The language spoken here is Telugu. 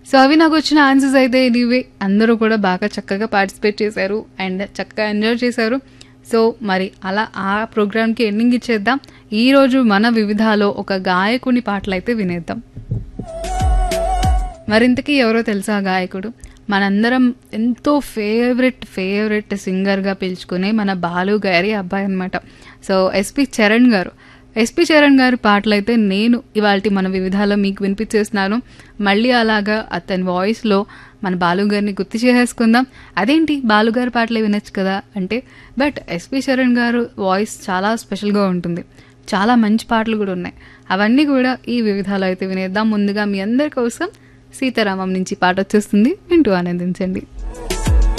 సో అవి నాకు వచ్చిన ఆన్సర్స్ అయితే ఇవే అందరూ కూడా బాగా చక్కగా పార్టిసిపేట్ చేశారు అండ్ చక్కగా ఎంజాయ్ చేశారు సో మరి అలా ఆ ప్రోగ్రామ్కి ఎండింగ్ ఇచ్చేద్దాం ఈరోజు మన వివిధాలో ఒక గాయకుని పాటలు అయితే వినేద్దాం మరింతకీ ఎవరో తెలుసా ఆ గాయకుడు మనందరం ఎంతో ఫేవరెట్ ఫేవరెట్ సింగర్గా పిలుచుకునే మన బాలు గారి అబ్బాయి అనమాట సో ఎస్పి చరణ్ గారు ఎస్పి చరణ్ గారి పాటలు అయితే నేను ఇవాళ మన వివిధాలో మీకు వినిపించేస్తున్నాను మళ్ళీ అలాగా అతని వాయిస్లో మన బాలు గారిని గుర్తు చేసేసుకుందాం అదేంటి బాలు గారి పాటలే వినొచ్చు కదా అంటే బట్ ఎస్పి చరణ్ గారు వాయిస్ చాలా స్పెషల్గా ఉంటుంది చాలా మంచి పాటలు కూడా ఉన్నాయి అవన్నీ కూడా ఈ వివిధాలు అయితే వినేద్దాం ముందుగా మీ అందరి కోసం సీతారామం నుంచి పాట వచ్చేస్తుంది వింటూ ఆనందించండి